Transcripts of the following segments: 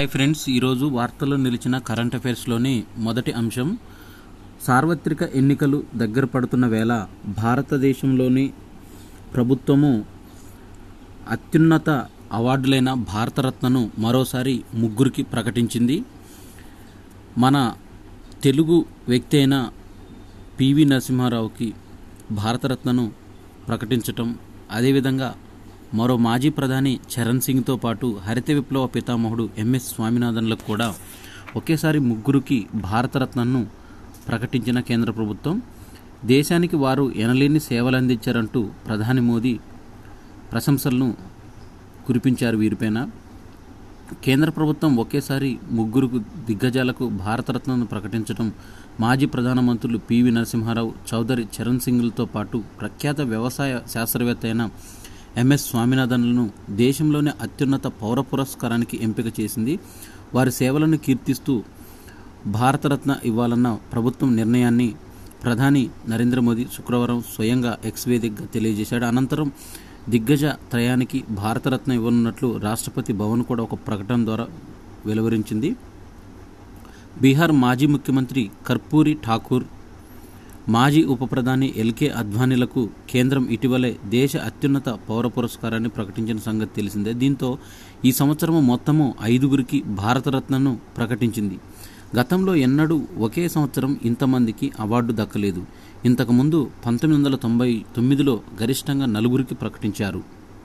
hi friends ఈరోజు వార్తల్లో నిలిచిన కరెంట్ అఫైర్స్లోని మొదటి అంశం సార్వత్రిక ఎన్నికలు దగ్గర పడుతున్న వేళ భారతదేశంలోని ప్రభుత్వము అత్యున్నత అవార్డులైన భారతరత్నను మరోసారి ముగ్గురికి ప్రకటించింది మన తెలుగు వ్యక్తి అయిన పివి నరసింహారావుకి భారతరత్నను ప్రకటించటం అదేవిధంగా మరో మాజీ ప్రధాని చరణ్ సింగ్తో పాటు హరిత విప్లవ పితామహుడు ఎంఎస్ స్వామినాథన్లకు కూడా ఒకేసారి ముగ్గురికి భారతరత్నను ప్రకటించిన కేంద్ర ప్రభుత్వం దేశానికి వారు ఎనలేని సేవలు అందించారంటూ ప్రధాని మోదీ ప్రశంసలను కురిపించారు వీరిపైన కేంద్ర ప్రభుత్వం ఒకేసారి ముగ్గురు దిగ్గజాలకు భారతరత్నను ప్రకటించడం మాజీ ప్రధానమంత్రులు పివి నరసింహారావు చౌదరి చరణ్ సింగ్లతో పాటు ప్రఖ్యాత వ్యవసాయ శాస్త్రవేత్త అయిన ఎంఎస్ స్వామినాథన్లను దేశంలోనే అత్యున్నత పౌర పురస్కారానికి ఎంపిక చేసింది వారి సేవలను కీర్తిస్తూ భారతరత్న ఇవ్వాలన్న ప్రభుత్వం నిర్ణయాన్ని ప్రధాని నరేంద్ర మోదీ శుక్రవారం స్వయంగా ఎక్స్ వేదికగా తెలియజేశాడు అనంతరం దిగ్గజ త్రయానికి భారతరత్న ఇవ్వనున్నట్లు రాష్ట్రపతి భవన్ కూడా ఒక ప్రకటన ద్వారా వెలువరించింది బీహార్ మాజీ ముఖ్యమంత్రి కర్పూరి ఠాకూర్ మాజీ ఉప ప్రధాని ఎల్కే అద్వానీలకు కేంద్రం ఇటీవలే దేశ అత్యున్నత పౌర పురస్కారాన్ని ప్రకటించిన సంగతి తెలిసిందే దీంతో ఈ సంవత్సరం మొత్తము ఐదుగురికి భారతరత్నను ప్రకటించింది గతంలో ఎన్నడూ ఒకే సంవత్సరం ఇంతమందికి అవార్డు దక్కలేదు ఇంతకుముందు పంతొమ్మిది వందల తొంభై తొమ్మిదిలో గరిష్టంగా నలుగురికి ప్రకటించారు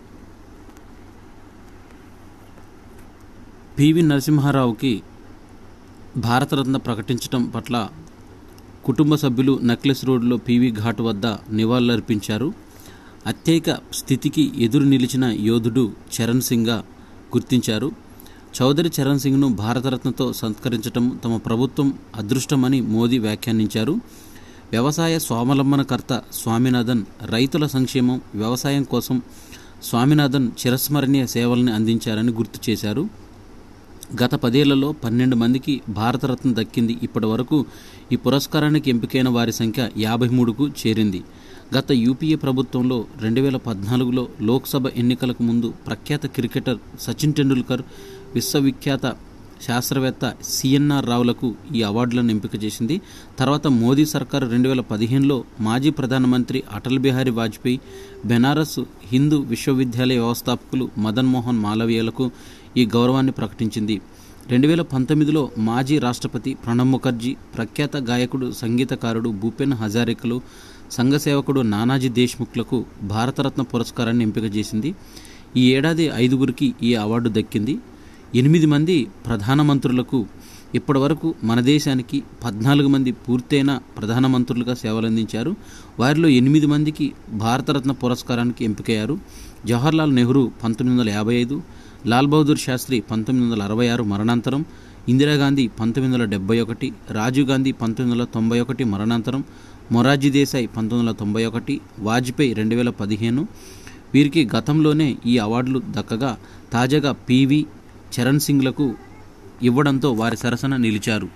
పివి నరసింహారావుకి భారతరత్న ప్రకటించడం పట్ల కుటుంబ సభ్యులు నెక్లెస్ రోడ్లో పీవీ ఘాట్ వద్ద నివాళులర్పించారు అత్యయిక స్థితికి ఎదురు నిలిచిన యోధుడు చరణ్ సింగ్గా గుర్తించారు చౌదరి చరణ్ సింగ్ను భారతరత్నతో సత్కరించడం తమ ప్రభుత్వం అదృష్టమని మోదీ వ్యాఖ్యానించారు వ్యవసాయ స్వావలంబనకర్త స్వామినాథన్ రైతుల సంక్షేమం వ్యవసాయం కోసం స్వామినాథన్ చిరస్మరణీయ సేవల్ని అందించారని గుర్తు చేశారు గత పదేళ్లలో పన్నెండు మందికి భారతరత్న దక్కింది ఇప్పటి వరకు ఈ పురస్కారానికి ఎంపికైన వారి సంఖ్య యాభై మూడుకు చేరింది గత యూపీఏ ప్రభుత్వంలో రెండు వేల పద్నాలుగులో లోక్సభ ఎన్నికలకు ముందు ప్రఖ్యాత క్రికెటర్ సచిన్ టెండూల్కర్ విశ్వవిఖ్యాత శాస్త్రవేత్త సిఎన్ఆర్ రావులకు ఈ అవార్డులను ఎంపిక చేసింది తర్వాత మోదీ సర్కారు రెండు వేల పదిహేనులో మాజీ ప్రధానమంత్రి అటల్ బిహారీ వాజ్పేయి బెనారస్ హిందూ విశ్వవిద్యాలయ వ్యవస్థాపకులు మదన్ మోహన్ మాలవీయలకు ఈ గౌరవాన్ని ప్రకటించింది రెండు వేల పంతొమ్మిదిలో మాజీ రాష్ట్రపతి ప్రణబ్ ముఖర్జీ ప్రఖ్యాత గాయకుడు సంగీతకారుడు భూపెన్ హజారికలు సంఘ సేవకుడు నానాజీ దేశ్ముఖ్లకు భారతరత్న పురస్కారాన్ని ఎంపిక చేసింది ఈ ఏడాది ఐదుగురికి ఈ అవార్డు దక్కింది ఎనిమిది మంది ప్రధానమంత్రులకు ఇప్పటివరకు మన దేశానికి పద్నాలుగు మంది పూర్తయిన ప్రధానమంత్రులుగా సేవలందించారు వారిలో ఎనిమిది మందికి భారతరత్న పురస్కారానికి ఎంపికయ్యారు జవహర్లాల్ నెహ్రూ పంతొమ్మిది వందల యాభై ఐదు లాల్ బహదూర్ శాస్త్రి పంతొమ్మిది వందల అరవై ఆరు మరణాంతరం ఇందిరాగాంధీ పంతొమ్మిది వందల డెబ్బై ఒకటి రాజీవ్ గాంధీ పంతొమ్మిది వందల తొంభై ఒకటి మరణాంతరం మొరార్జీ దేశాయ్ పంతొమ్మిది వందల తొంభై ఒకటి వాజ్పేయి రెండు వేల పదిహేను వీరికి గతంలోనే ఈ అవార్డులు దక్కగా తాజాగా పివి చరణ్ సింగ్లకు ఇవ్వడంతో వారి సరసన నిలిచారు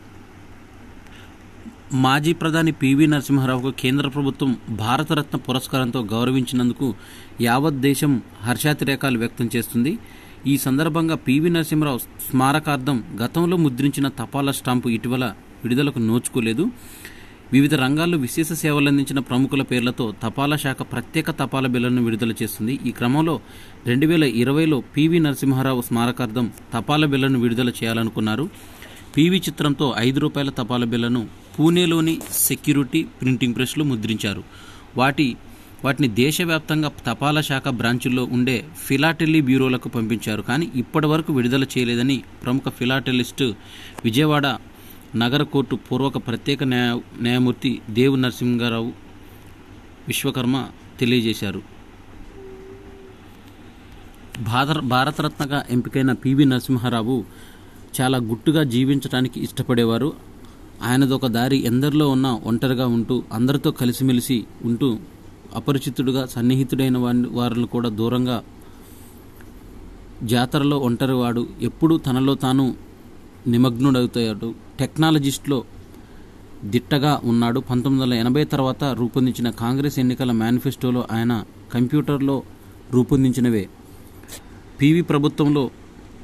మాజీ ప్రధాని పివి నరసింహారావుకు కేంద్ర ప్రభుత్వం భారతరత్న పురస్కారంతో గౌరవించినందుకు యావత్ దేశం హర్షాతిరేకాలు వ్యక్తం చేస్తుంది ఈ సందర్భంగా పివి నరసింహరావు స్మారకార్థం గతంలో ముద్రించిన తపాలా స్టాంపు ఇటీవల విడుదలకు నోచుకోలేదు వివిధ రంగాల్లో విశేష సేవలందించిన ప్రముఖుల పేర్లతో తపాలా శాఖ ప్రత్యేక తపాలా బిల్లును విడుదల చేస్తుంది ఈ క్రమంలో రెండు వేల ఇరవైలో పివి నరసింహారావు స్మారకార్థం తపాలా బిల్లును విడుదల చేయాలనుకున్నారు పివి చిత్రంతో ఐదు రూపాయల తపాలా బిల్లను పూణేలోని సెక్యూరిటీ ప్రింటింగ్ ప్రెస్లో ముద్రించారు వాటి వాటిని దేశవ్యాప్తంగా తపాలా శాఖ బ్రాంచుల్లో ఉండే ఫిలాటెల్లీ బ్యూరోలకు పంపించారు కానీ ఇప్పటి వరకు విడుదల చేయలేదని ప్రముఖ ఫిలాటెలిస్ట్ విజయవాడ నగర కోర్టు పూర్వక ప్రత్యేక న్యాయ న్యాయమూర్తి దేవు నరసింహారావు విశ్వకర్మ తెలియజేశారు భారత భారతరత్నగా ఎంపికైన పివి నరసింహారావు చాలా గుట్టుగా జీవించడానికి ఇష్టపడేవారు ఆయనదొక దారి ఎందరిలో ఉన్న ఒంటరిగా ఉంటూ అందరితో కలిసిమెలిసి ఉంటూ అపరిచితుడుగా సన్నిహితుడైన వారిని వారిని కూడా దూరంగా జాతరలో ఒంటరివాడు ఎప్పుడూ తనలో తాను నిమగ్నుడవుతాడు టెక్నాలజిస్ట్లో దిట్టగా ఉన్నాడు పంతొమ్మిది వందల ఎనభై తర్వాత రూపొందించిన కాంగ్రెస్ ఎన్నికల మేనిఫెస్టోలో ఆయన కంప్యూటర్లో రూపొందించినవే పివి ప్రభుత్వంలో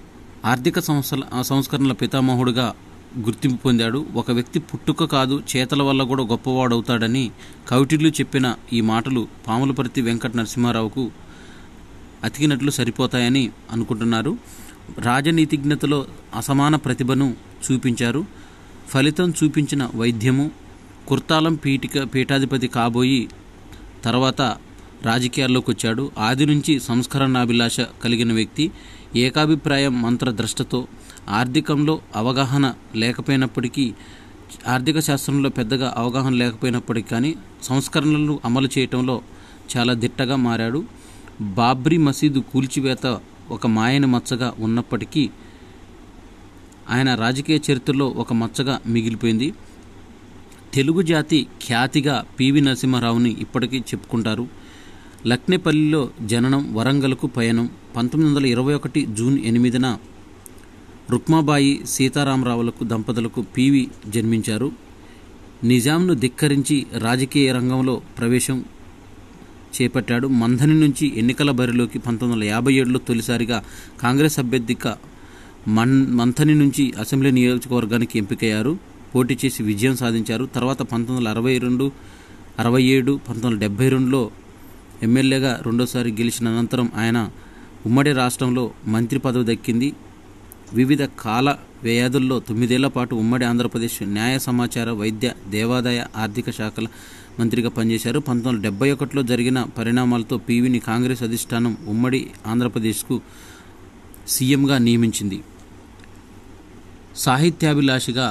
ఆర్థిక సంస్థల సంస్కరణల పితామహుడుగా గుర్తింపు పొందాడు ఒక వ్యక్తి పుట్టుక కాదు చేతల వల్ల కూడా గొప్పవాడవుతాడని కవిటిల్లు చెప్పిన ఈ మాటలు పాములపర్తి వెంకట నరసింహారావుకు అతికినట్లు సరిపోతాయని అనుకుంటున్నారు రాజనీతిజ్ఞతలో అసమాన ప్రతిభను చూపించారు ఫలితం చూపించిన వైద్యము కుర్తాలం పీఠిక పీఠాధిపతి కాబోయి తర్వాత రాజకీయాల్లోకి వచ్చాడు ఆది నుంచి సంస్కరణాభిలాష కలిగిన వ్యక్తి ఏకాభిప్రాయం మంత్రద్రష్టతో ఆర్థికంలో అవగాహన లేకపోయినప్పటికీ ఆర్థిక శాస్త్రంలో పెద్దగా అవగాహన లేకపోయినప్పటికీ కానీ సంస్కరణలను అమలు చేయటంలో చాలా దిట్టగా మారాడు బాబ్రీ మసీదు కూల్చివేత ఒక మాయని మచ్చగా ఉన్నప్పటికీ ఆయన రాజకీయ చరిత్రలో ఒక మచ్చగా మిగిలిపోయింది తెలుగు జాతి ఖ్యాతిగా పివి నరసింహారావుని ఇప్పటికీ చెప్పుకుంటారు లక్నేపల్లిలో జననం వరంగల్కు పయనం పంతొమ్మిది వందల ఇరవై ఒకటి జూన్ ఎనిమిదిన రుక్మాబాయి సీతారామరావులకు దంపతులకు పివి జన్మించారు నిజాంను ధిక్కరించి రాజకీయ రంగంలో ప్రవేశం చేపట్టాడు మంథని నుంచి ఎన్నికల బరిలోకి పంతొమ్మిది వందల యాభై ఏడులో తొలిసారిగా కాంగ్రెస్ అభ్యర్థిగా మన్ మంథని నుంచి అసెంబ్లీ నియోజకవర్గానికి ఎంపికయ్యారు పోటీ చేసి విజయం సాధించారు తర్వాత పంతొమ్మిది వందల అరవై రెండు అరవై ఏడు పంతొమ్మిది వందల డెబ్బై రెండులో ఎమ్మెల్యేగా రెండోసారి గెలిచిన అనంతరం ఆయన ఉమ్మడి రాష్ట్రంలో మంత్రి పదవి దక్కింది వివిధ కాల వ్యయాదుల్లో తొమ్మిదేళ్ల పాటు ఉమ్మడి ఆంధ్రప్రదేశ్ న్యాయ సమాచార వైద్య దేవాదాయ ఆర్థిక శాఖల మంత్రిగా పనిచేశారు పంతొమ్మిది వందల డెబ్బై ఒకటిలో జరిగిన పరిణామాలతో పీవీని కాంగ్రెస్ అధిష్టానం ఉమ్మడి ఆంధ్రప్రదేశ్కు సీఎంగా నియమించింది సాహిత్యాభిలాషిగా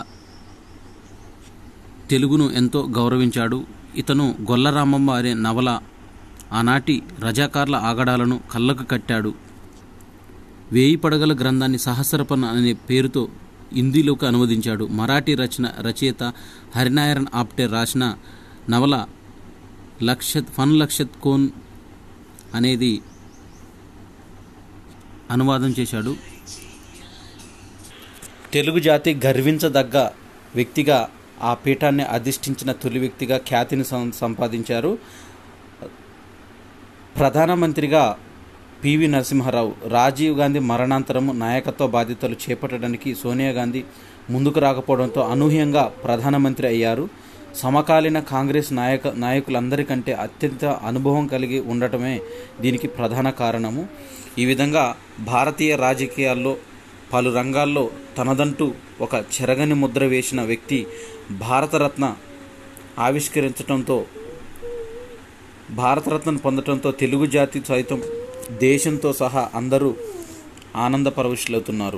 తెలుగును ఎంతో గౌరవించాడు ఇతను గొల్లరామమ్మ అనే నవల ఆనాటి రజాకార్ల ఆగడాలను కళ్ళకు కట్టాడు వేయి పడగల గ్రంథాన్ని సహస్రపన అనే పేరుతో హిందీలోకి అనువదించాడు మరాఠీ రచన రచయిత హరినారాయణ్ ఆప్టే రాసిన నవల లక్షత్ ఫన్ లక్షత్ కోన్ అనేది అనువాదం చేశాడు తెలుగు జాతి గర్వించదగ్గ వ్యక్తిగా ఆ పీఠాన్ని అధిష్ఠించిన తొలి వ్యక్తిగా ఖ్యాతిని సం- సంపాదించారు ప్రధానమంత్రిగా పివి నరసింహారావు రాజీవ్ గాంధీ మరణాంతరము నాయకత్వ బాధ్యతలు చేపట్టడానికి సోనియా గాంధీ ముందుకు రాకపోవడంతో అనూహ్యంగా ప్రధానమంత్రి అయ్యారు సమకాలీన కాంగ్రెస్ నాయక నాయకులందరికంటే అత్యంత అనుభవం కలిగి ఉండటమే దీనికి ప్రధాన కారణము ఈ విధంగా భారతీయ రాజకీయాల్లో పలు రంగాల్లో తనదంటూ ఒక చెరగని ముద్ర వేసిన వ్యక్తి భారతరత్న ఆవిష్కరించడంతో భారతరత్న పొందడంతో తెలుగు జాతి సైతం దేశంతో సహా అందరూ ఆనంద పరవశులవుతున్నారు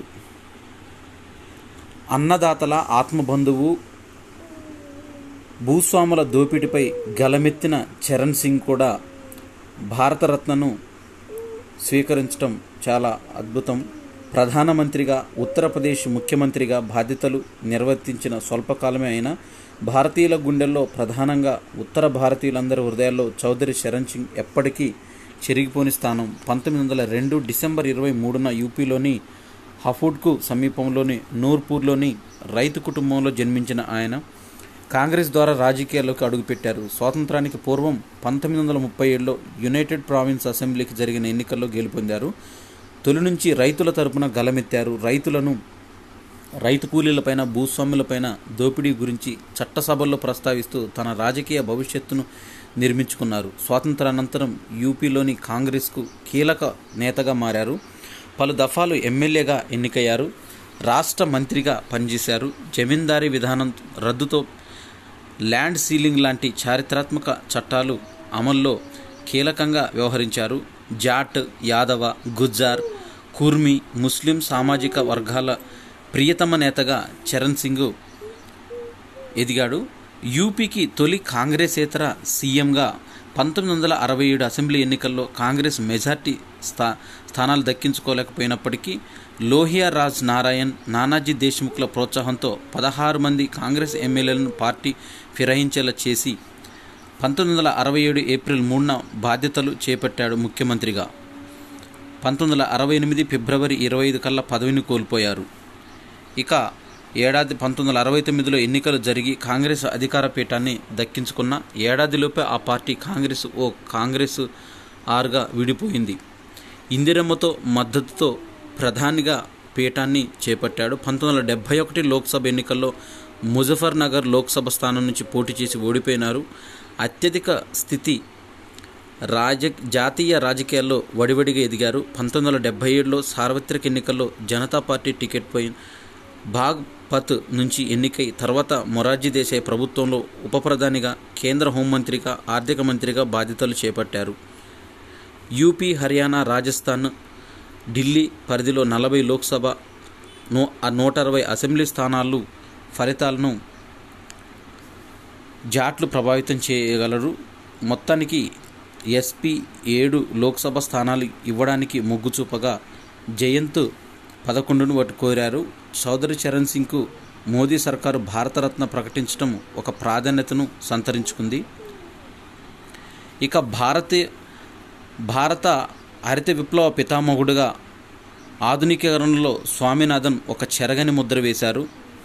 అన్నదాతల ఆత్మబంధువు భూస్వాముల దోపిడిపై గలమెత్తిన చరణ్ సింగ్ కూడా భారతరత్నను స్వీకరించడం చాలా అద్భుతం ప్రధానమంత్రిగా ఉత్తరప్రదేశ్ ముఖ్యమంత్రిగా బాధ్యతలు నిర్వర్తించిన స్వల్పకాలమే అయినా భారతీయుల గుండెల్లో ప్రధానంగా ఉత్తర భారతీయులందరి హృదయాల్లో చౌదరి శరణ్ సింగ్ ఎప్పటికీ చెరిగిపోని స్థానం పంతొమ్మిది వందల రెండు డిసెంబర్ ఇరవై మూడున యూపీలోని హఫూడ్కు సమీపంలోని నూర్పూర్లోని రైతు కుటుంబంలో జన్మించిన ఆయన కాంగ్రెస్ ద్వారా రాజకీయాల్లోకి అడుగుపెట్టారు స్వాతంత్రానికి పూర్వం పంతొమ్మిది వందల ముప్పై ఏడులో యునైటెడ్ ప్రావిన్స్ అసెంబ్లీకి జరిగిన ఎన్నికల్లో గెలుపొందారు తొలి నుంచి రైతుల తరపున గలమెత్తారు రైతులను రైతు కూలీలపైన భూస్వాములపైన దోపిడీ గురించి చట్టసభల్లో ప్రస్తావిస్తూ తన రాజకీయ భవిష్యత్తును నిర్మించుకున్నారు స్వాతంత్రానంతరం యూపీలోని కాంగ్రెస్కు కీలక నేతగా మారారు పలు దఫాలు ఎమ్మెల్యేగా ఎన్నికయ్యారు రాష్ట్ర మంత్రిగా పనిచేశారు జమీందారీ విధానం రద్దుతో ల్యాండ్ సీలింగ్ లాంటి చారిత్రాత్మక చట్టాలు అమల్లో కీలకంగా వ్యవహరించారు జాట్ యాదవ గుజ్జార్ కుర్మి ముస్లిం సామాజిక వర్గాల ప్రియతమ నేతగా చరణ్ సింగ్ ఎదిగాడు యూపీకి తొలి కాంగ్రెసేతర సీఎంగా పంతొమ్మిది వందల అరవై ఏడు అసెంబ్లీ ఎన్నికల్లో కాంగ్రెస్ మెజార్టీ స్థా స్థానాలు దక్కించుకోలేకపోయినప్పటికీ లోహియా రాజ్ నారాయణ్ నానాజీ దేశ్ముఖ్ల ప్రోత్సాహంతో పదహారు మంది కాంగ్రెస్ ఎమ్మెల్యేలను పార్టీ ఫిరాయించేలా చేసి పంతొమ్మిది వందల అరవై ఏడు ఏప్రిల్ మూడున బాధ్యతలు చేపట్టాడు ముఖ్యమంత్రిగా పంతొమ్మిది వందల అరవై ఎనిమిది ఫిబ్రవరి ఇరవై ఐదు కల్లా పదవిని కోల్పోయారు ఇక ఏడాది పంతొమ్మిది వందల అరవై తొమ్మిదిలో ఎన్నికలు జరిగి కాంగ్రెస్ అధికార పీఠాన్ని దక్కించుకున్న ఏడాదిలోపే ఆ పార్టీ కాంగ్రెస్ ఓ కాంగ్రెస్ ఆర్గా విడిపోయింది ఇందిరమ్మతో మద్దతుతో ప్రధానిగా పీఠాన్ని చేపట్టాడు పంతొమ్మిది వందల డెబ్భై ఒకటి లోక్సభ ఎన్నికల్లో ముజఫర్ నగర్ లోక్సభ స్థానం నుంచి పోటీ చేసి ఓడిపోయినారు అత్యధిక స్థితి రాజ జాతీయ రాజకీయాల్లో వడివడిగా ఎదిగారు పంతొమ్మిది వందల డెబ్బై ఏడులో సార్వత్రిక ఎన్నికల్లో జనతా పార్టీ టికెట్ పై బాగ్పత్ నుంచి ఎన్నికై తర్వాత మొరార్జీ దేశాయ్ ప్రభుత్వంలో ఉప ప్రధానిగా కేంద్ర హోంమంత్రిగా ఆర్థిక మంత్రిగా బాధ్యతలు చేపట్టారు యూపీ హర్యానా రాజస్థాన్ ఢిల్లీ పరిధిలో నలభై లోక్సభ నూ నూట అరవై అసెంబ్లీ స్థానాలు ఫలితాలను జాట్లు ప్రభావితం చేయగలరు మొత్తానికి ఎస్పీ ఏడు లోక్సభ స్థానాలు ఇవ్వడానికి మొగ్గు చూపగా జయంత్ పదకొండును వటు కోరారు చౌదరి చరణ్ సింగ్కు మోదీ సర్కారు భారతరత్న ప్రకటించడం ఒక ప్రాధాన్యతను సంతరించుకుంది ఇక భారతీయ భారత హరిత విప్లవ పితామహుడుగా ఆధునికీకరణలో స్వామినాథన్ ఒక చెరగని ముద్ర వేశారు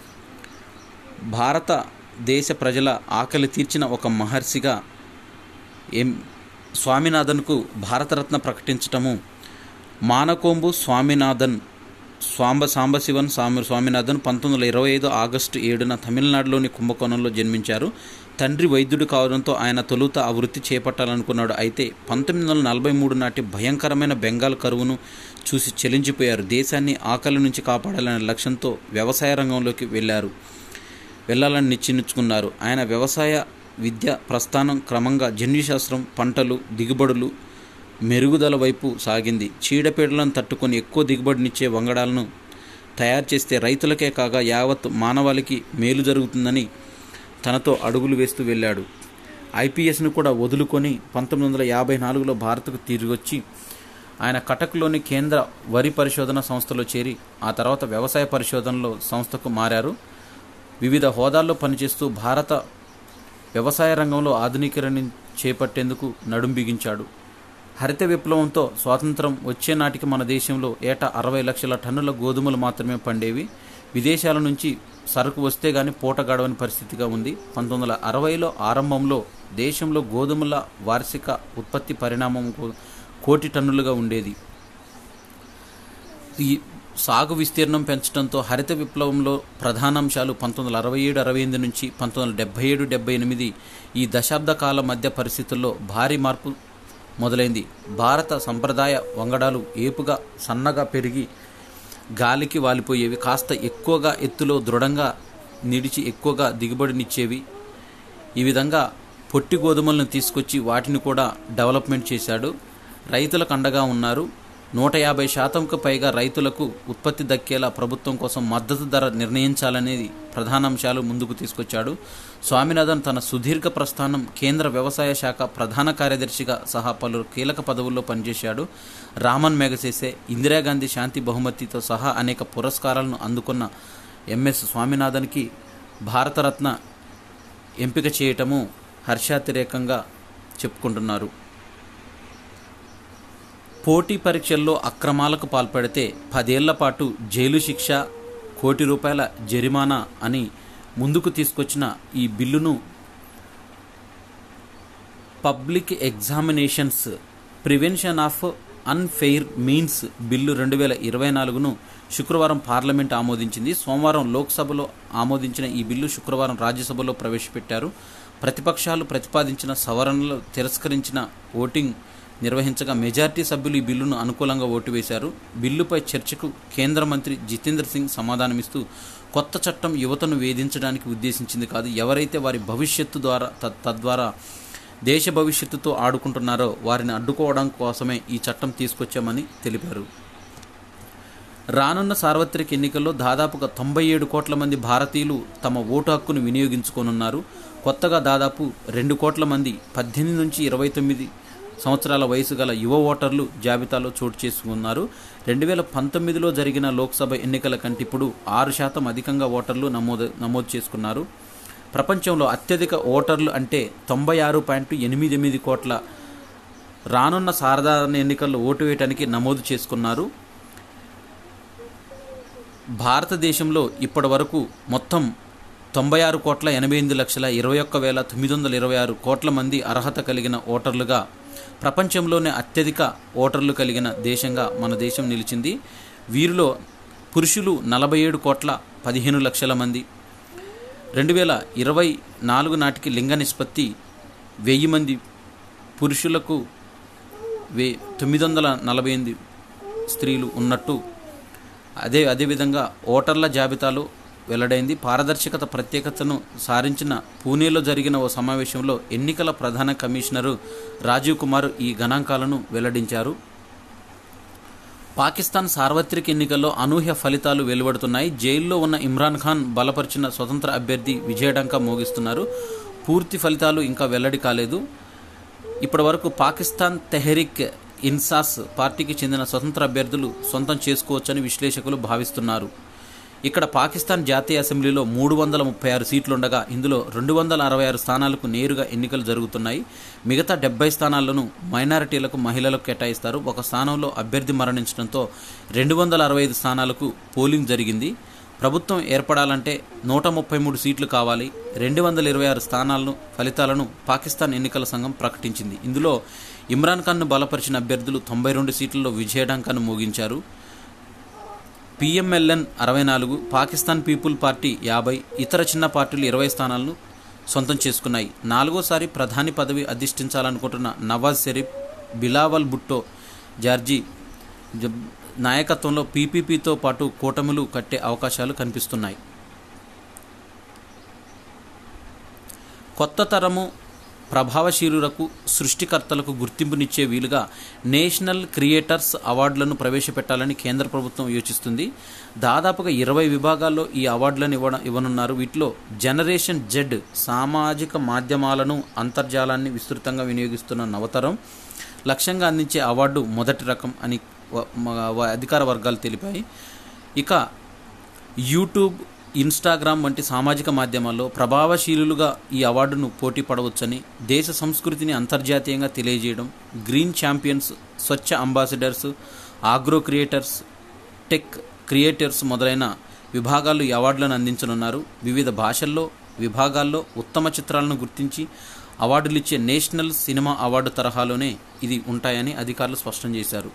భారత దేశ ప్రజల ఆకలి తీర్చిన ఒక మహర్షిగా ఎం స్వామినాథన్కు భారతరత్న ప్రకటించటము మానకొంబు స్వామినాథన్ స్వాంబ సాంబశివన్ స్వామి స్వామినాథన్ పంతొమ్మిది వందల ఇరవై ఐదు ఆగస్టు ఏడున తమిళనాడులోని కుంభకోణంలో జన్మించారు తండ్రి వైద్యుడు కావడంతో ఆయన తొలుత ఆ వృత్తి చేపట్టాలనుకున్నాడు అయితే పంతొమ్మిది వందల నలభై మూడు నాటి భయంకరమైన బెంగాల్ కరువును చూసి చెలించిపోయారు దేశాన్ని ఆకలి నుంచి కాపాడాలనే లక్ష్యంతో వ్యవసాయ రంగంలోకి వెళ్ళారు వెళ్ళాలని నిశ్చయించుకున్నారు ఆయన వ్యవసాయ విద్య ప్రస్థానం క్రమంగా జన్యుశాస్త్రం పంటలు దిగుబడులు మెరుగుదల వైపు సాగింది చీడపీడలను తట్టుకొని ఎక్కువ దిగుబడినిచ్చే వంగడాలను తయారు చేస్తే రైతులకే కాక యావత్ మానవాళికి మేలు జరుగుతుందని తనతో అడుగులు వేస్తూ వెళ్ళాడు ఐపీఎస్ను కూడా వదులుకొని పంతొమ్మిది వందల యాభై నాలుగులో భారత్కు తిరిగొచ్చి ఆయన కటక్లోని కేంద్ర వరి పరిశోధన సంస్థలో చేరి ఆ తర్వాత వ్యవసాయ పరిశోధనలో సంస్థకు మారారు వివిధ హోదాల్లో పనిచేస్తూ భారత వ్యవసాయ రంగంలో ఆధునీకరణ చేపట్టేందుకు నడుం బిగించాడు హరిత విప్లవంతో స్వాతంత్రం వచ్చే నాటికి మన దేశంలో ఏటా అరవై లక్షల టన్నుల గోధుమలు మాత్రమే పండేవి విదేశాల నుంచి సరుకు వస్తే గాని పూట గడవని పరిస్థితిగా ఉంది పంతొమ్మిది వందల అరవైలో ఆరంభంలో దేశంలో గోధుమల వార్షిక ఉత్పత్తి పరిణామం కో- కోటి టన్నులుగా ఉండేది ఈ సాగు విస్తీర్ణం పెంచడంతో హరిత విప్లవంలో ప్రధానాంశాలు పంతొమ్మిది వందల అరవై ఏడు అరవై ఎనిమిది నుంచి పంతొమ్మిది వందల డెబ్బై ఏడు డెబ్బై ఎనిమిది ఈ దశాబ్ద కాల మధ్య పరిస్థితుల్లో భారీ మార్పు మొదలైంది భారత సంప్రదాయ వంగడాలు ఏపుగా సన్నగా పెరిగి గాలికి వాలిపోయేవి కాస్త ఎక్కువగా ఎత్తులో దృఢంగా నిడిచి ఎక్కువగా దిగుబడినిచ్చేవి ఈ విధంగా పొట్టి గోధుమలను తీసుకొచ్చి వాటిని కూడా డెవలప్మెంట్ చేశాడు రైతులకు అండగా ఉన్నారు నూట యాభై శాతంకు పైగా రైతులకు ఉత్పత్తి దక్కేలా ప్రభుత్వం కోసం మద్దతు ధర నిర్ణయించాలనేది ప్రధాన అంశాలు ముందుకు తీసుకొచ్చాడు స్వామినాథన్ తన సుదీర్ఘ ప్రస్థానం కేంద్ర వ్యవసాయ శాఖ ప్రధాన కార్యదర్శిగా సహా పలువురు కీలక పదవుల్లో పనిచేశాడు రామన్ మెగసేసే ఇందిరాగాంధీ శాంతి బహుమతితో సహా అనేక పురస్కారాలను అందుకున్న ఎంఎస్ స్వామినాథన్కి భారతరత్న ఎంపిక చేయటము హర్షాతిరేకంగా చెప్పుకుంటున్నారు పోటీ పరీక్షల్లో అక్రమాలకు పాల్పడితే పదేళ్ల పాటు జైలు శిక్ష కోటి రూపాయల జరిమానా అని ముందుకు తీసుకొచ్చిన ఈ బిల్లును public examinations prevention of unfair means bill రెండు వేల ఇరవై నాలుగును శుక్రవారం పార్లమెంట్ ఆమోదించింది సోమవారం లోక్సభలో ఆమోదించిన ఈ బిల్లు శుక్రవారం రాజ్యసభలో ప్రవేశపెట్టారు ప్రతిపక్షాలు ప్రతిపాదించిన సవరణలు తిరస్కరించిన ఓటింగ్ నిర్వహించగా మెజార్టీ సభ్యులు ఈ బిల్లును అనుకూలంగా ఓటు వేశారు బిల్లుపై చర్చకు కేంద్ర మంత్రి జితేంద్ర సింగ్ సమాధానమిస్తూ కొత్త చట్టం యువతను వేధించడానికి ఉద్దేశించింది కాదు ఎవరైతే వారి భవిష్యత్తు ద్వారా తద్- తద్వారా దేశ భవిష్యత్తుతో ఆడుకుంటున్నారో వారిని అడ్డుకోవడం కోసమే ఈ చట్టం తీసుకొచ్చామని తెలిపారు రానున్న సార్వత్రిక ఎన్నికల్లో దాదాపుగా తొంభై ఏడు కోట్ల మంది భారతీయులు తమ ఓటు హక్కును వినియోగించుకోనున్నారు కొత్తగా దాదాపు రెండు కోట్ల మంది పద్దెనిమిది నుంచి ఇరవై తొమ్మిది సంవత్సరాల వయసు గల యువ ఓటర్లు జాబితాలో చోటు చేసుకున్నారు రెండు వేల పంతొమ్మిదిలో జరిగిన లోక్సభ ఎన్నికల కంటే ఇప్పుడు ఆరు శాతం అధికంగా ఓటర్లు నమోదు నమోదు చేసుకున్నారు ప్రపంచంలో అత్యధిక ఓటర్లు అంటే తొంభై ఆరు పాయింట్ ఎనిమిది ఎనిమిది కోట్ల రానున్న సాధారణ ఎన్నికల్లో ఓటు వేయడానికి నమోదు చేసుకున్నారు భారతదేశంలో ఇప్పటి వరకు మొత్తం తొంభై ఆరు కోట్ల ఎనభై ఎనిమిది లక్షల ఇరవై ఒక్క వేల తొమ్మిది వందల ఇరవై ఆరు కోట్ల మంది అర్హత కలిగిన ఓటర్లుగా ప్రపంచంలోనే అత్యధిక ఓటర్లు కలిగిన దేశంగా మన దేశం నిలిచింది వీరిలో పురుషులు నలభై ఏడు కోట్ల పదిహేను లక్షల మంది రెండు వేల ఇరవై నాలుగు నాటికి లింగ నిష్పత్తి వెయ్యి మంది పురుషులకు వే తొమ్మిది వందల నలభై ఎనిమిది స్త్రీలు ఉన్నట్టు అదే అదేవిధంగా ఓటర్ల జాబితాలో వెల్లడైంది పారదర్శకత ప్రత్యేకతను సారించిన పూణేలో జరిగిన ఓ సమావేశంలో ఎన్నికల ప్రధాన కమిషనరు రాజీవ్ కుమార్ ఈ గణాంకాలను వెల్లడించారు పాకిస్తాన్ సార్వత్రిక ఎన్నికల్లో అనూహ్య ఫలితాలు వెలువడుతున్నాయి జైల్లో ఉన్న ఇమ్రాన్ ఖాన్ బలపరిచిన స్వతంత్ర అభ్యర్థి విజయడంక మోగిస్తున్నారు పూర్తి ఫలితాలు ఇంకా వెల్లడి కాలేదు ఇప్పటి వరకు పాకిస్తాన్ తెహరిక్ ఇన్సాస్ పార్టీకి చెందిన స్వతంత్ర అభ్యర్థులు సొంతం చేసుకోవచ్చని విశ్లేషకులు భావిస్తున్నారు ఇక్కడ పాకిస్తాన్ జాతీయ అసెంబ్లీలో మూడు వందల ముప్పై ఆరు సీట్లుండగా ఇందులో రెండు వందల అరవై ఆరు స్థానాలకు నేరుగా ఎన్నికలు జరుగుతున్నాయి మిగతా డెబ్బై స్థానాలను మైనారిటీలకు మహిళలకు కేటాయిస్తారు ఒక స్థానంలో అభ్యర్థి మరణించడంతో రెండు వందల అరవై ఐదు స్థానాలకు పోలింగ్ జరిగింది ప్రభుత్వం ఏర్పడాలంటే నూట ముప్పై మూడు సీట్లు కావాలి రెండు వందల ఇరవై ఆరు స్థానాలను ఫలితాలను పాకిస్తాన్ ఎన్నికల సంఘం ప్రకటించింది ఇందులో ఇమ్రాన్ ఖాన్ను బలపరిచిన అభ్యర్థులు తొంభై రెండు సీట్లలో విజయడంకాను మోగించారు పిఎంఎల్ఎన్ అరవై నాలుగు పాకిస్తాన్ పీపుల్ పార్టీ యాభై ఇతర చిన్న పార్టీలు ఇరవై స్థానాలను సొంతం చేసుకున్నాయి నాలుగోసారి ప్రధాని పదవి అధిష్ఠించాలనుకుంటున్న నవాజ్ షరీఫ్ బిలావల్ భుట్టో జార్జీ జబ్ నాయకత్వంలో పీపీపీతో పాటు కూటములు కట్టే అవకాశాలు కనిపిస్తున్నాయి కొత్త తరము ప్రభావశీలులకు సృష్టికర్తలకు గుర్తింపునిచ్చే వీలుగా నేషనల్ క్రియేటర్స్ అవార్డులను ప్రవేశపెట్టాలని కేంద్ర ప్రభుత్వం యోచిస్తుంది దాదాపుగా ఇరవై విభాగాల్లో ఈ అవార్డులను ఇవ్వడం ఇవ్వనున్నారు వీటిలో జనరేషన్ జెడ్ సామాజిక మాధ్యమాలను అంతర్జాలాన్ని విస్తృతంగా వినియోగిస్తున్న నవతరం లక్ష్యంగా అందించే అవార్డు మొదటి రకం అని వ- మ- అధికార వర్గాలు తెలిపాయి ఇక యూట్యూబ్ ఇన్స్టాగ్రామ్ వంటి సామాజిక మాధ్యమాల్లో ప్రభావశీలుగా ఈ అవార్డును పోటీ పడవచ్చని దేశ సంస్కృతిని అంతర్జాతీయంగా తెలియజేయడం green champions Swachh ambassadors agro creators tech creators మొదలైన విభాగాలు ఈ అవార్డులను అందించనున్నారు వివిధ భాషల్లో విభాగాల్లో ఉత్తమ చిత్రాలను గుర్తించి అవార్డులు ఇచ్చే నేషనల్ సినిమా అవార్డు తరహాలోనే ఇది ఉంటాయని అధికారులు స్పష్టం చేశారు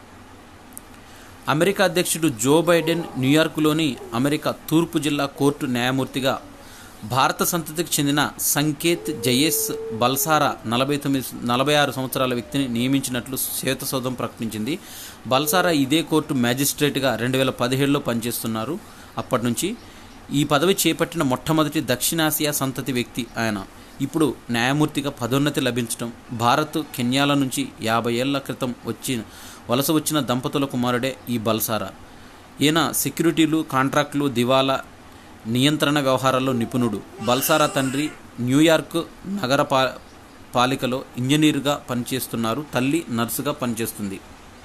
అమెరికా అధ్యక్షుడు జో బైడెన్ న్యూయార్క్లోని అమెరికా తూర్పు జిల్లా కోర్టు న్యాయమూర్తిగా భారత సంతతికి చెందిన సంకేత్ జయేస్ బల్సారా నలభై తొమ్మిది నలభై ఆరు సంవత్సరాల వ్యక్తిని నియమించినట్లు శ్వేతసౌధం ప్రకటించింది బల్సారా ఇదే కోర్టు మ్యాజిస్ట్రేట్గా రెండు వేల పదిహేడులో పనిచేస్తున్నారు అప్పటి నుంచి ఈ పదవి చేపట్టిన మొట్టమొదటి దక్షిణాసియా సంతతి వ్యక్తి ఆయన ఇప్పుడు న్యాయమూర్తిగా పదోన్నతి లభించడం భారత్ కెన్యాల నుంచి యాభై ఏళ్ల క్రితం వచ్చి వలస వచ్చిన దంపతుల కుమారుడే ఈ బల్సారా ఈయన సెక్యూరిటీలు కాంట్రాక్టులు దివాలా నియంత్రణ వ్యవహారాల్లో నిపుణుడు బల్సారా తండ్రి న్యూయార్క్ నగర పా పాలికలో ఇంజనీరుగా పనిచేస్తున్నారు తల్లి నర్సుగా పనిచేస్తుంది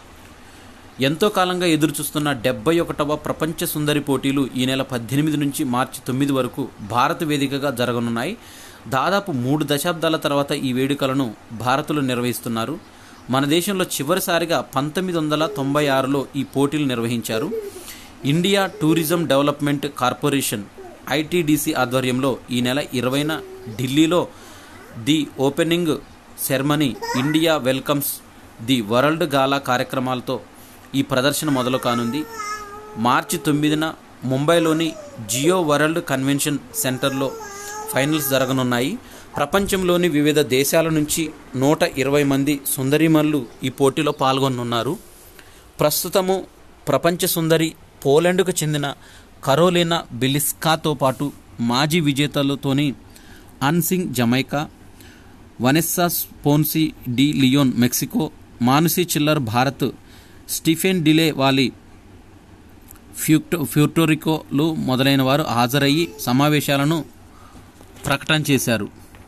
ఎంతో కాలంగా ఎదురుచూస్తున్న డెబ్బై ఒకటవ ప్రపంచ సుందరి పోటీలు ఈ నెల పద్దెనిమిది నుంచి మార్చి తొమ్మిది వరకు భారత్ వేదికగా జరగనున్నాయి దాదాపు మూడు దశాబ్దాల తర్వాత ఈ వేడుకలను భారత్లో నిర్వహిస్తున్నారు మన దేశంలో చివరిసారిగా పంతొమ్మిది వందల తొంభై ఆరులో ఈ పోటీలు నిర్వహించారు India tourism development corporation ITDC ఆధ్వర్యంలో ఈ నెల ఇరవైన ఢిల్లీలో the opening ceremony India welcomes the world gala కార్యక్రమాలతో ఈ ప్రదర్శన మొదలు కానుంది మార్చి తొమ్మిదిన ముంబైలోని జియో వరల్డ్ కన్వెన్షన్ సెంటర్లో ఫైనల్స్ జరగనున్నాయి ప్రపంచంలోని వివిధ దేశాల నుంచి నూట ఇరవై మంది సుందరిమల్లు ఈ పోటీలో పాల్గొనున్నారు ప్రస్తుతము ప్రపంచ సుందరి పోలాండ్కు చెందిన కరోలినా బిలిస్కాతో పాటు మాజీ విజేతలతోని అన్సింగ్ Jamaica Vanessa Ponce de Leon Mexico Manushi Chhillar Bharat Stephanie Del Valle Puerto ఫ్యూటోరికోలు మొదలైన వారు హాజరయ్యి సమావేశాలను ప్రకటన చేశారు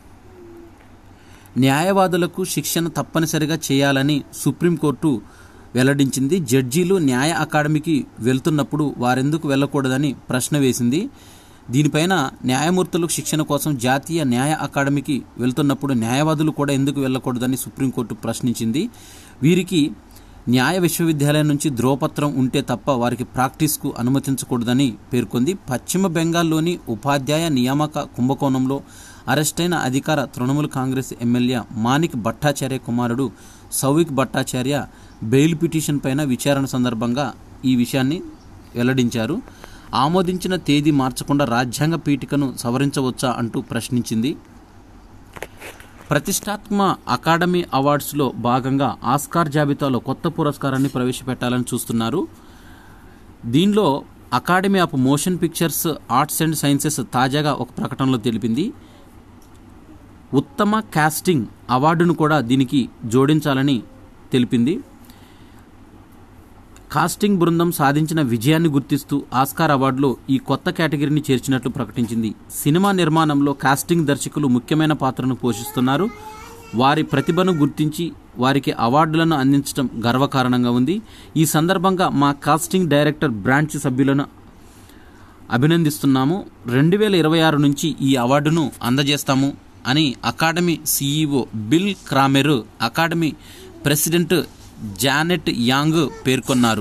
న్యాయవాదులకు శిక్షణ తప్పనిసరిగా చేయాలని సుప్రీంకోర్టు వెల్లడించింది జడ్జీలు న్యాయ అకాడమీకి వెళ్తున్నప్పుడు వారెందుకు వెళ్ళకూడదని ప్రశ్న వేసింది దీనిపైన న్యాయమూర్తులకు శిక్షణ కోసం జాతీయ న్యాయ అకాడమీకి వెళ్తున్నప్పుడు న్యాయవాదులు కూడా ఎందుకు వెళ్ళకూడదని సుప్రీంకోర్టు ప్రశ్నించింది వీరికి న్యాయ విశ్వవిద్యాలయం నుంచి ధ్రువపత్రం ఉంటే తప్ప వారికి ప్రాక్టీస్కు అనుమతించకూడదని పేర్కొంది పశ్చిమ బెంగాల్లోని ఉపాధ్యాయ నియామక కుంభకోణంలో అరెస్టైన అధికార తృణమూల్ కాంగ్రెస్ ఎమ్మెల్యే మాణిక్ భట్టాచార్య కుమారుడు సౌవిక్ భట్టాచార్య బెయిల్ పిటిషన్ పైన విచారణ సందర్భంగా ఈ విషయాన్ని వెల్లడించారు ఆమోదించిన తేదీ మార్చకుండా రాజ్యాంగ పీఠికను సవరించవచ్చా అంటూ ప్రశ్నించింది ప్రతిష్టాత్మ అకాడమీ అవార్డ్స్లో భాగంగా ఆస్కార్ జాబితాలో కొత్త పురస్కారాన్ని ప్రవేశపెట్టాలని చూస్తున్నారు దీనిలో Academy of Motion Pictures Arts and Sciences తాజాగా ఒక ప్రకటనలో తెలిపింది ఉత్తమ కాస్టింగ్ అవార్డును కూడా దీనికి జోడించాలని తెలిపింది కాస్టింగ్ బృందం సాధించిన విజయాన్ని గుర్తిస్తూ ఆస్కార్ అవార్డులో ఈ కొత్త కేటగిరీని చేర్చినట్లు ప్రకటించింది సినిమా నిర్మాణంలో కాస్టింగ్ దర్శకులు ముఖ్యమైన పాత్రను పోషిస్తున్నారు వారి ప్రతిభను గుర్తించి వారికి అవార్డులను అందించడం గర్వకారణంగా ఉంది ఈ సందర్భంగా మా కాస్టింగ్ డైరెక్టర్ బ్రాంచ్ సభ్యులను అభినందిస్తున్నాము రెండు వేల ఇరవై ఆరు నుంచి ఈ అవార్డును అందజేస్తాము అని Academy CEO Bill Kramer Academy president Janet Yang పేర్కొన్నారు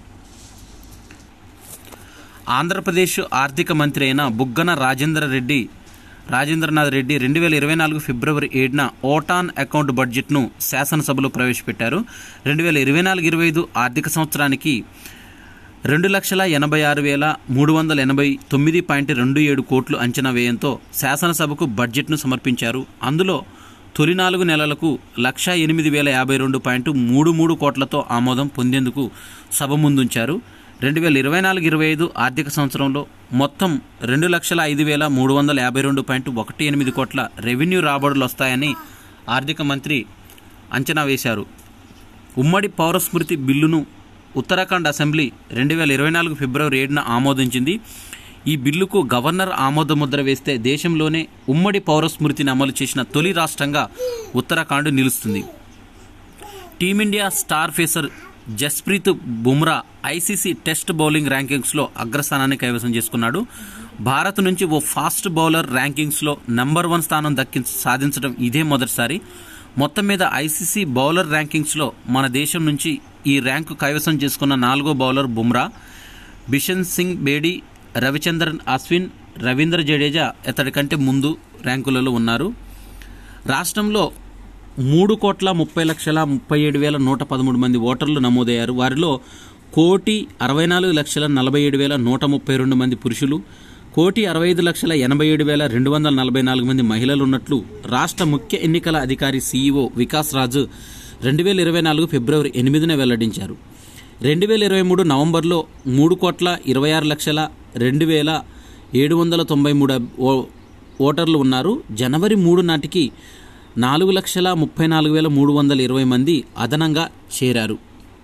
ఆంధ్రప్రదేశ్ ఆర్థిక మంత్రి అయిన బుగ్గన రాజేంద్ర రెడ్డి రాజేంద్రనాథ్ రెడ్డి రెండు వేల ఇరవై నాలుగు ఫిబ్రవరి ఏడున ఓటాన్ అకౌంట్ బడ్జెట్ను శాసనసభలో ప్రవేశపెట్టారు రెండు వేల ఇరవై నాలుగు ఇరవై ఐదు ఆర్థిక సంవత్సరానికి రెండు లక్షల ఎనభై ఆరు వేల మూడు వందల ఎనభై తొమ్మిది పాయింట్ రెండు ఏడు కోట్లు అంచనా వ్యయంతో శాసనసభకు బడ్జెట్ను సమర్పించారు అందులో తొలి నాలుగు నెలలకు లక్ష ఎనిమిది వేల యాభై రెండు పాయింట్ మూడు మూడు కోట్లతో ఆమోదం పొందేందుకు సభ ముందుంచారు రెండు వేల ఇరవై నాలుగు ఇరవై ఐదు ఆర్థిక సంవత్సరంలో మొత్తం రెండు లక్షల ఐదు వేల మూడు వందల యాభై రెండు పాయింట్ ఒకటి ఎనిమిది కోట్ల రెవెన్యూ రాబడులు వస్తాయని ఆర్థిక మంత్రి అంచనా వేశారు ఉమ్మడి పౌరస్మృతి బిల్లును ఉత్తరాఖండ్ అసెంబ్లీ రెండు వేల ఇరవై నాలుగు ఫిబ్రవరి ఏడున ఆమోదించింది ఈ బిల్లుకు గవర్నర్ ఆమోద ముద్ర వేస్తే దేశంలోనే ఉమ్మడి పౌరస్మృతిని అమలు చేసిన తొలి రాష్ట్రంగా ఉత్తరాఖండ్ నిలుస్తుంది Team India star pacer Jasprit Bumrah ICC test bowling ర్యాంకింగ్స్లో అగ్రస్థానాన్ని కైవసం చేసుకున్నాడు భారత్ నుంచి ఓ ఫాస్ట్ బౌలర్ ర్యాంకింగ్స్లో నంబర్ వన్ స్థానం దక్కి సాధించడం ఇదే మొదటిసారి మొత్తం మీద ఐసీసీ బౌలర్ ర్యాంకింగ్స్లో మన దేశం నుంచి ఈ ర్యాంకు కైవసం చేసుకున్న నాలుగో బౌలర్ బుమ్రా బిషన్ సింగ్ బేడి రవిచంద్రన్ అశ్విన్ రవీంద్ర జడేజా ఇతడి కంటే ముందు ర్యాంకులలో ఉన్నారు రాష్ట్రంలో మూడు కోట్ల ముప్పై లక్షల ముప్పై ఏడు వేల నూట పదమూడు మంది ఓటర్లు నమోదయ్యారు వారిలో కోటి అరవై నాలుగు లక్షల నలభై ఏడు వేల నూట ముప్పై రెండు మంది పురుషులు కోటి అరవై ఐదు లక్షల ఎనభై ఏడు వేల రెండు వందల నలభై నాలుగు మంది మహిళలు ఉన్నట్లు రాష్ట్ర ముఖ్య ఎన్నికల అధికారి సీఈఓ వికాస్ రాజు రెండు వేల ఇరవై నాలుగు ఫిబ్రవరి ఎనిమిదిన వెల్లడించారు రెండు వేల ఇరవై మూడు నవంబర్లో మూడు కోట్ల ఇరవై ఆరు లక్షల రెండు వేల ఏడు వందల తొంభై మూడు ఓ- ఓటర్లు ఉన్నారు జనవరి మూడు నాటికి నాలుగు లక్షల ముప్పై నాలుగు వేల మూడు వందల ఇరవై మంది అదనంగా చేరారు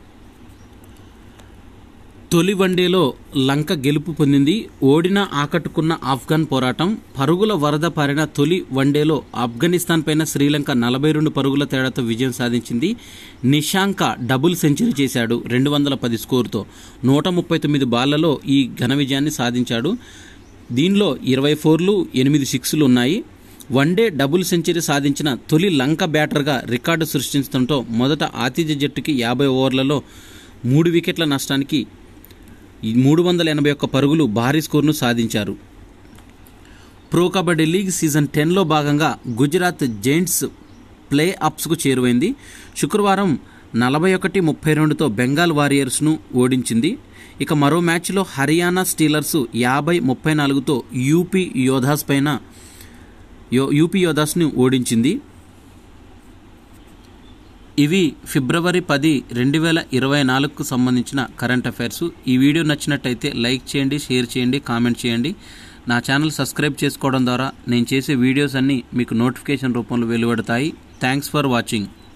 తొలి వన్డేలో లంక గెలుపు పొందింది ఓడిన ఆకట్టుకున్న ఆఫ్ఘన్ పోరాటం పరుగుల వరద పారిన తొలి వన్డేలో ఆఫ్ఘనిస్తాన్ పైన శ్రీలంక నలభై రెండు పరుగుల తేడాతో విజయం సాధించింది నిశాంక డబుల్ సెంచరీ చేశాడు రెండు వందల పది స్కోరుతో నూట ముప్పై తొమ్మిది బాళ్లలో ఈ ఘన విజయాన్ని సాధించాడు దీనిలో ఇరవై ఫోర్లు ఎనిమిది సిక్స్లు ఉన్నాయి వన్డే డబుల్ సెంచరీ సాధించిన తొలి లంక బ్యాటర్గా రికార్డు సృష్టించడంతో మొదట ఆతిథ్య జట్టుకి యాభై ఓవర్లలో మూడు వికెట్ల నష్టానికి ఈ మూడు వందల ఎనభై ఒక్క పరుగులు భారీ స్కోర్ను సాధించారు ప్రో కబడ్డీ లీగ్ సీజన్ టెన్లో భాగంగా గుజరాత్ జైంట్స్ ప్లే అప్స్కు చేరువైంది శుక్రవారం నలభై ఒకటి ముప్పై రెండుతో బెంగాల్ వారియర్స్ను ఓడించింది ఇక మరో మ్యాచ్లో హర్యానా స్టీలర్స్ యాభై ముప్పై నాలుగుతో యూపీ యోధాస్ పైన యో- యూపీ యోధాస్ని ఓడించింది ఇవి ఫిబ్రవరి పది రెండు వేల ఇరవై నాలుగుకు సంబంధించిన కరెంట్ అఫైర్స్ ఈ వీడియో నచ్చినట్టయితే లైక్ చేయండి షేర్ చేయండి కామెంట్ చేయండి నా ఛానల్ సబ్స్క్రైబ్ చేసుకోవడం ద్వారా నేను చేసే వీడియోస్ అన్నీ మీకు నోటిఫికేషన్ రూపంలో వెలువడతాయి థ్యాంక్స్ ఫర్ వాచింగ్